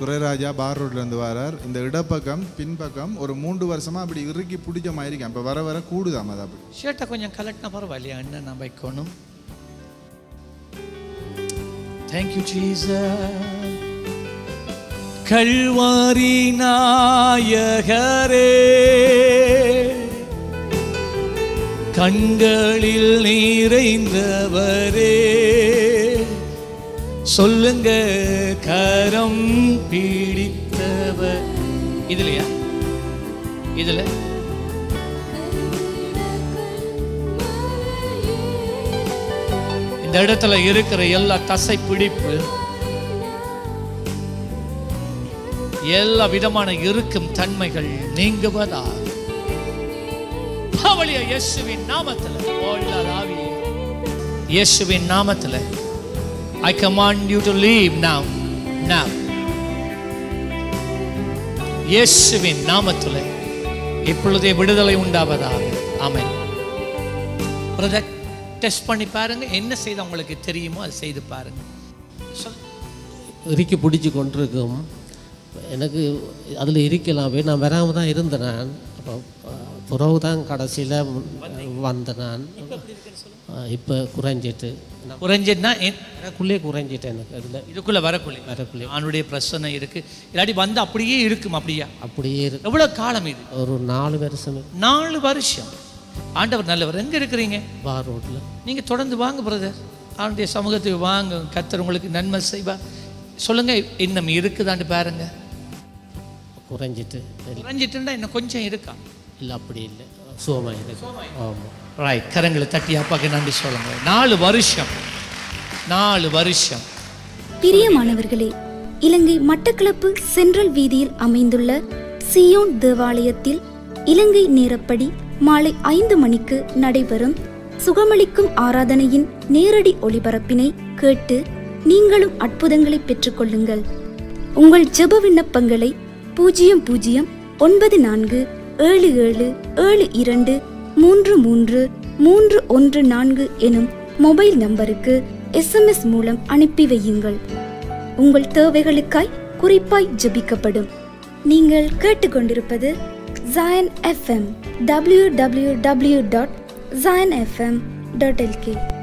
துரைராஜா பார் ரோட்ல இருந்து வரார் இந்த இடப்பக்கம் பின்பக்கம் ஒரு மூன்று வருஷமா அப்படி இறுக்கி பிடிச்ச மாதிரி இருக்கேன் இப்போ வர வர கூடுதாம் அது அப்படி ஷர்ட்டை கொஞ்சம் கலட்டினா பரவாயில்லையா என்ன நான் வைக்கணும் தேங்க்யூ ஜீசஸ் கல்வாரி நாயகரே கண்களில் நிறைந்தவரே சொல்லுங்க கரம் பிடித்தவர் இதுலயா இதுல இந்த இடத்துல இருக்கிற எல்லா தசை பிடிப்பு எல்லா விதமான இருக்கும் தன்மைகள் நீங்குவதா பவளிய இயேசுவின் நாமத்துல ஓடாத ஆவியே இயேசுவின் நாமத்துல I command you to leave now now இயேசுவின் நாமத்துல இப்பொழுதே விடுதலை உண்டாவதாக ஆமென் பிரதர் டெஸ்ட் பண்ணி பாருங்க என்ன செய்த உங்களுக்கு தெரியுமோ அதை செய்து பாருங்க சொல் இறுக்கி பிடிச்சி கொண்டிருக்கும் எனக்கு அதில் இருக்கலாமே நான் வராமல் தான் இருந்தேன் நான் அப்போ புறவு தான் கடைசியில் வந்தேன் நான் இப்போ குறைஞ்சிட்டு நான் குறைஞ்சதுன்னா என்- எனக்குள்ளே குறைஞ்சிட்டேன் எனக்கு அதில் இதுக்குள்ள வரக்குள்ளே வரக்குள்ளே அவனுடைய பிரச்சனை இருக்கு இல்லாட்டி வந்து அப்படியே இருக்கும் அப்படியா அப்படியே இருக்கு எவ்வளவு காலம் இது ஒரு நாலு வருஷம் நாலு வருஷம் ஆண்டவர் நல்லவர் எங்க இருக்கிறீங்க பார் ரோட்டில் நீங்க தொடர்ந்து வாங்க பிரதர் அவனுடைய சமூகத்துக்கு வாங்க கத்தர் உங்களுக்கு நன்மை செய்வா சொல்லுங்க இன்னும் இருக்குதான்னு பாருங்க குறைஞ்சிட்டு குறைஞ்சிட்டுன்னா இன்னும் கொஞ்சம் இருக்கா இல்லை அப்படி இல்லை சுகமாக இருக்கு ஆமாம் ரைட் கரங்களை தட்டி அப்பாக்கு நன்றி சொல்லுங்க நாலு வருஷம் நாலு வருஷம் பிரியமானவர்களே இலங்கை மட்டக்களப்பு சென்ட்ரல் வீதியில் அமைந்துள்ள சியோன் தேவாலயத்தில் இலங்கை நேரப்படி மாலை ஐந்து மணிக்கு நடைபெறும் சுகமளிக்கும் ஆராதனையின் நேரடி ஒளிபரப்பினை கேட்டு நீங்களும் அற்புதங்களை பெற்றுக்கொள்ளுங்கள் உங்கள் ஜெப விண்ணப்பங்களை பூஜ்ஜியம் பூஜ்ஜியம் ஒன்பது நான்கு ஏழு ஏழு ஏழு இரண்டு மூன்று மூன்று மூன்று ஒன்று நான்கு எனும் மொபைல் நம்பருக்கு எஸ்எம்எஸ் மூலம் அனுப்பி வையுங்கள் உங்கள் தேவைகளுக்காய் குறிப்பாய் ஜெபிக்கப்படும் நீங்கள் கேட்டுக்கொண்டிருப்பது Zion FM W W W dot Zion FM dot L K